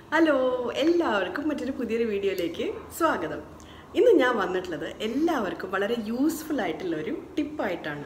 hello എല്ലാവർക്കും മറ്റൊരു പുതിയൊരു വീഡിയോയിലേക്ക് സ്വാഗതം ഇന്ന് ഞാൻ വന്നിട്ടുള്ളത് എല്ലാവർക്കും വളരെ യൂസ്ഫുൾ ആയിട്ടുള്ള ഒരു ടിപ്പായിട്ടാണ്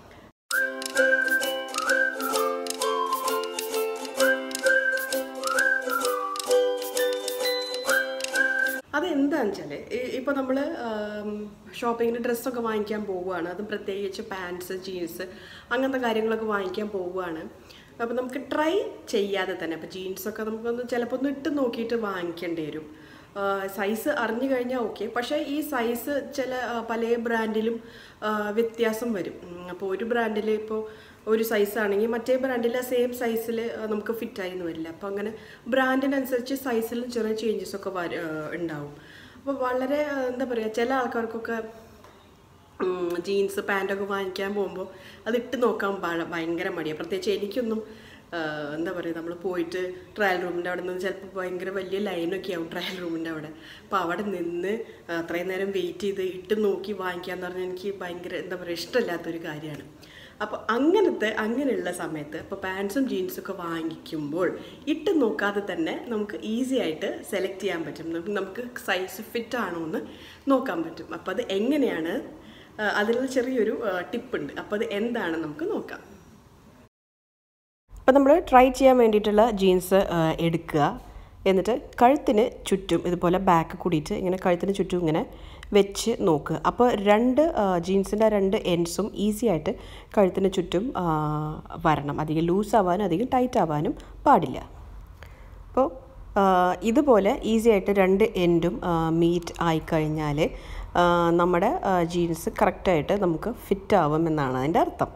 അതെന്താണെന്ന് വെച്ചാൽ ഇപ്പോൾ നമ്മൾ ഷോപ്പിങ്ങിന് ഡ്രസ്സൊക്കെ വാങ്ങിക്കാൻ പോവുകയാണ് അതും പ്രത്യേകിച്ച് പാൻസ് ജീൻസ് അങ്ങനത്തെ കാര്യങ്ങളൊക്കെ വാങ്ങിക്കാൻ പോവുകയാണ് അപ്പോൾ നമുക്ക് ട്രൈ ചെയ്യാതെ തന്നെ അപ്പോൾ ജീൻസൊക്കെ നമുക്കൊന്ന് ചിലപ്പോൾ ഒന്ന് ഇട്ട് നോക്കിയിട്ട് വാങ്ങിക്കേണ്ടി വരും സൈസ് അറിഞ്ഞു കഴിഞ്ഞാൽ ഓക്കെ പക്ഷേ ഈ സൈസ് ചില ആ, പല ബ്രാൻഡിലും ആ, വ്യത്യാസം വരും അപ്പോൾ ഒരു ബ്രാൻഡിൽ ഇപ്പോൾ ഒരു സൈസ് ആണെങ്കിൽ മറ്റേ ബ്രാൻഡിലെ സെയിം സൈസിൽ നമുക്ക് ഫിറ്റായി എന്ന് വരില്ല അപ്പോൾ അങ്ങനെ ബ്രാൻഡിനനുസരിച്ച് സൈസിലും ചെറിയ ചേഞ്ചസ് ഒക്കെ വര ആ, ഉണ്ടാവും അപ്പോൾ വളരെ ആ, എന്താ പറയുക ചില ആൾക്കാർക്കൊക്കെ ജീൻസ് പാൻറ്റൊക്കെ വാങ്ങിക്കാൻ പോകുമ്പോൾ അത് ഇട്ട് നോക്കാൻ ഭ- ഭയങ്കര മടിയാണ് പ്രത്യേകിച്ച് എനിക്കൊന്നും ആ, എന്താ പറയുക നമ്മൾ പോയിട്ട് ട്രയൽ റൂമിൻ്റെ അവിടെ നിന്ന് ചിലപ്പോൾ ഭയങ്കര വലിയ ലൈനൊക്കെ ആവും ട്രയൽ റൂമിൻ്റെ അവിടെ അപ്പോൾ അവിടെ നിന്ന് ആ, അത്രയും നേരം വെയിറ്റ് ചെയ്ത് ഇട്ട് നോക്കി വാങ്ങിക്കാന്ന് പറഞ്ഞാൽ എനിക്ക് ഭയങ്കര എന്താ പറയുക ഇഷ്ടമില്ലാത്തൊരു കാര്യമാണ് അപ്പോൾ അങ്ങനത്തെ അങ്ങനെയുള്ള സമയത്ത് ഇപ്പോൾ പാൻസും ജീൻസും ഒക്കെ വാങ്ങിക്കുമ്പോൾ ഇട്ട് നോക്കാതെ തന്നെ നമുക്ക് ഈസി ആയിട്ട് സെലക്ട് ചെയ്യാൻ പറ്റും നമുക്ക് നമുക്ക് സൈസ് ഫിറ്റ് ആണോ എന്ന് നോക്കാൻ പറ്റും അപ്പോൾ അത് എങ്ങനെയാണ് ആ, അതിനുള്ള ചെറിയൊരു ടിപ്പ് ഉണ്ട് അപ്പോൾ അത് എന്താണ് നമുക്ക് നോക്കാം അപ്പോൾ നമ്മൾ ട്രൈ ചെയ്യാൻ വേണ്ടിയിട്ടുള്ള ജീൻസ് എടുക്കുക എന്നിട്ട് കഴുത്തിന് ചുറ്റും ഇതുപോലെ ബാക്ക് കൂടിയിട്ട് ഇങ്ങനെ കഴുത്തിന് ചുറ്റും ഇങ്ങനെ വെച്ച് നോക്കുക അപ്പോൾ രണ്ട് ജീൻസിൻ്റെ രണ്ട് എൻഡ്സും ഈസി ആയിട്ട് കഴുത്തിന് ചുറ്റും ആ, വരണം അധികം ലൂസ് ആവാനും അധികം ടൈറ്റ് ആവാനും പാടില്ല അപ്പോൾ ആ, ഇതുപോലെ ഈസി ആയിട്ട് രണ്ട് എൻഡും മീറ്റ് ആയിക്കഴിഞ്ഞാൽ ആ, നമ്മുടെ ജീൻസ് കറക്റ്റായിട്ട് നമുക്ക് ഫിറ്റ് ആവും എന്നാണ് അതിൻ്റെ അർത്ഥം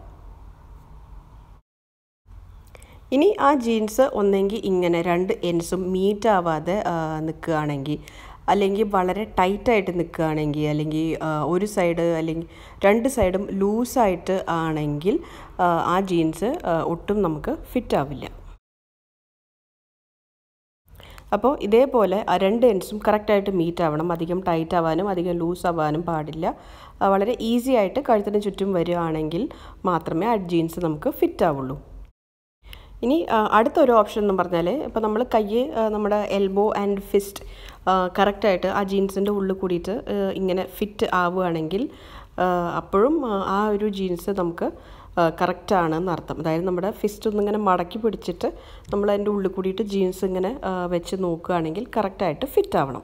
ഇനി ആ ജീൻസ് ഒന്നെങ്കിൽ ഇങ്ങനെ രണ്ട് എൻസും മീറ്റ് ആവാതെ നിൽക്കുകയാണെങ്കിൽ അല്ലെങ്കിൽ വളരെ ടൈറ്റായിട്ട് നിൽക്കുകയാണെങ്കിൽ അല്ലെങ്കിൽ ആ, ഒരു സൈഡ് അല്ലെങ്കിൽ രണ്ട് സൈഡും ലൂസായിട്ട് ആണെങ്കിൽ ആ, ആ ജീൻസ് ആ, ഒട്ടും നമുക്ക് ഫിറ്റ് ആവില്ല അപ്പോൾ ഇതേപോലെ ആ രണ്ട് എൻഡ്സും കറക്റ്റായിട്ട് മീറ്റ് ആവണം അധികം ടൈറ്റ് ആവാനും അധികം ലൂസ് ആവാനും പാടില്ല ആ, വളരെ ഈസി ആയിട്ട് കഴുത്തിന് ചുറ്റും വരികയാണെങ്കിൽ മാത്രമേ ആ ജീൻസ് നമുക്ക് ഫിറ്റ് ആവുള്ളൂ ഇനി ആ, അടുത്തൊരു ഓപ്ഷൻ എന്ന് പറഞ്ഞാൽ ഇപ്പോൾ നമ്മൾ കൈ ആ, നമ്മുടെ എൽബോ ആൻഡ് ഫിസ്റ്റ് കറക്റ്റായിട്ട് ആ ജീൻസിൻ്റെ ഉള്ളിൽ കൂടിയിട്ട് ആ, ഇങ്ങനെ ഫിറ്റ് ആവുകയാണെങ്കിൽ ആ, അപ്പോഴും ആ, ആ ഒരു ജീൻസ് നമുക്ക് കറക്റ്റാണ് എന്നർത്ഥം അതായത് നമ്മുടെ ഫിസ്റ്റ് ഒന്നിങ്ങനെ മടക്കി പിടിച്ചിട്ട് നമ്മൾ അതിൻ്റെ ഉള്ളിൽ കൂടിയിട്ട് ജീൻസ് ഇങ്ങനെ ആ, വെച്ച് നോക്കുകയാണെങ്കിൽ കറക്റ്റായിട്ട് ഫിറ്റ് ആവണം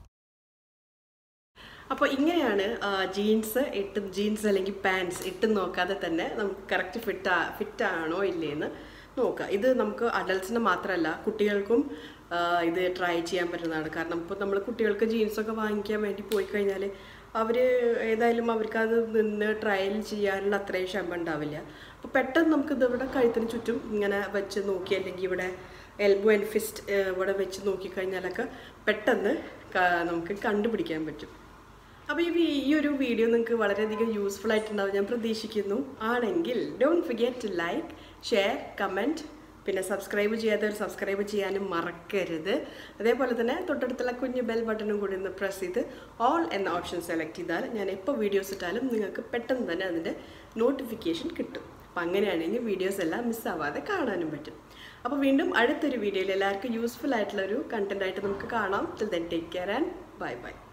അപ്പോൾ ഇങ്ങനെയാണ് ജീൻസ് ഇട്ട് ജീൻസ് അല്ലെങ്കിൽ പാൻസ് ഇട്ട് നോക്കാതെ തന്നെ നമുക്ക് കറക്റ്റ് ഫിറ്റ് ഫിറ്റ് ആണോ ഇല്ലേന്ന് നോക്കുക ഇത് നമുക്ക് അഡൽട്ട്സിന് മാത്രമല്ല കുട്ടികൾക്കും ആ, ഇത് ട്രൈ ചെയ്യാൻ പറ്റുന്നതാണ് കാരണം ഇപ്പോൾ നമ്മൾ കുട്ടികൾക്ക് ജീൻസൊക്കെ വാങ്ങിക്കാൻ വേണ്ടി പോയി കഴിഞ്ഞാൽ അവർ ഏതായാലും അവർക്ക് അത് നിന്ന് ട്രയൽ ചെയ്യാനുള്ള അത്രയും ക്ഷമ ഉണ്ടാവില്ല അപ്പോൾ പെട്ടെന്ന് നമുക്ക് ഇതിവിടെ കഴുത്തിന് ചുറ്റും ഇങ്ങനെ വെച്ച് നോക്കി അല്ലെങ്കിൽ ഇവിടെ എൽബോ ആൻഡ് ഫിസ്റ്റ് ഇവിടെ വെച്ച് നോക്കിക്കഴിഞ്ഞാലൊക്കെ പെട്ടെന്ന് ക- നമുക്ക് കണ്ടുപിടിക്കാൻ പറ്റും അപ്പോൾ ഈ വി- ഈ ഒരു വീഡിയോ നിങ്ങൾക്ക് വളരെയധികം യൂസ്ഫുൾ ആയിട്ടുണ്ടാവും ഞാൻ പ്രതീക്ഷിക്കുന്നു ആണെങ്കിൽ don't forget to like share comment പിന്നെ സബ്സ്ക്രൈബ് ചെയ്യാത്തവർ സബ്സ്ക്രൈബ് ചെയ്യാനും മറക്കരുത് അതേപോലെ തന്നെ തൊട്ടടുത്തുള്ള കുഞ്ഞു ബെൽ ബട്ടണും കൂടി ഒന്ന് പ്രസ് ചെയ്ത് ഓൾ എന്ന ഓപ്ഷൻ സെലക്ട് ചെയ്താൽ ഞാൻ എപ്പോൾ വീഡിയോസ് ഇട്ടാലും നിങ്ങൾക്ക് പെട്ടെന്ന് തന്നെ അതിൻ്റെ നോട്ടിഫിക്കേഷൻ കിട്ടും അപ്പം അങ്ങനെയാണെങ്കിൽ വീഡിയോസ് എല്ലാം മിസ്സാവാതെ കാണാനും പറ്റും അപ്പോൾ വീണ്ടും അടുത്തൊരു വീഡിയോയിൽ എല്ലാവർക്കും യൂസ്ഫുൾ ആയിട്ടുള്ള ഒരു കണ്ടന്റ് ആയിട്ട് നമുക്ക് കാണാം till then take care and bye by